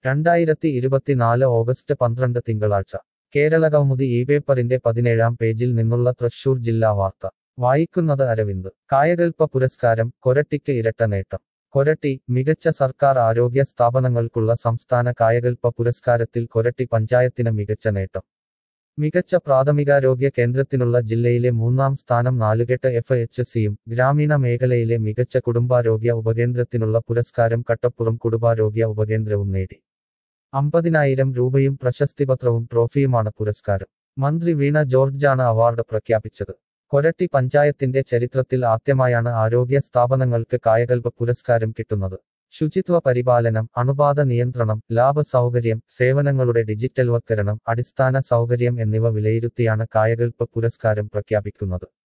രണ്ടായിരത്തി ഇരുപത്തിനാല് ഓഗസ്റ്റ് പന്ത്രണ്ട് തിങ്കളാഴ്ച കേരള കൗമുദി ഈ പേപ്പറിന്റെ പതിനേഴാം പേജിൽ നിന്നുള്ള തൃശൂർ ജില്ലാ വാർത്ത വായിക്കുന്നത് അരവിന്ദ് കായകൽപ്പ പുരസ്കാരം കൊരട്ടിക്ക് ഇരട്ട നേട്ടം കൊരട്ടി മികച്ച സർക്കാർ ആരോഗ്യ സ്ഥാപനങ്ങൾക്കുള്ള സംസ്ഥാന കായകൽപ്പ പുരസ്കാരത്തിൽ കൊരട്ടി പഞ്ചായത്തിന് മികച്ച നേട്ടം മികച്ച പ്രാഥമികാരോഗ്യ കേന്ദ്രത്തിനുള്ള ജില്ലയിലെ മൂന്നാം സ്ഥാനം നാലുകെട്ട് എഫ് എച്ച് സിയും ഗ്രാമീണ മേഖലയിലെ മികച്ച കുടുംബാരോഗ്യ ഉപകേന്ദ്രത്തിനുള്ള പുരസ്കാരം കട്ടപ്പുറം കുടുംബാരോഗ്യ ഉപകേന്ദ്രവും നേടി അമ്പതിനായിരം രൂപയും പ്രശസ്തിപത്രവും ട്രോഫിയുമാണ് പുരസ്കാരം മന്ത്രി വീണ ജോർജാണ് അവാർഡ് പ്രഖ്യാപിച്ചത് കൊരട്ടി പഞ്ചായത്തിന്റെ ചരിത്രത്തിൽ ആദ്യമായാണ് ആരോഗ്യ സ്ഥാപനങ്ങൾക്ക് കായകൽപ പുരസ്കാരം കിട്ടുന്നത് ശുചിത്വ പരിപാലനം അണുബാധ നിയന്ത്രണം ലാഭ സൗകര്യം സേവനങ്ങളുടെ ഡിജിറ്റൽവത്കരണം അടിസ്ഥാന സൗകര്യം എന്നിവ വിലയിരുത്തിയാണ് കായകൽപ പുരസ്കാരം പ്രഖ്യാപിക്കുന്നത്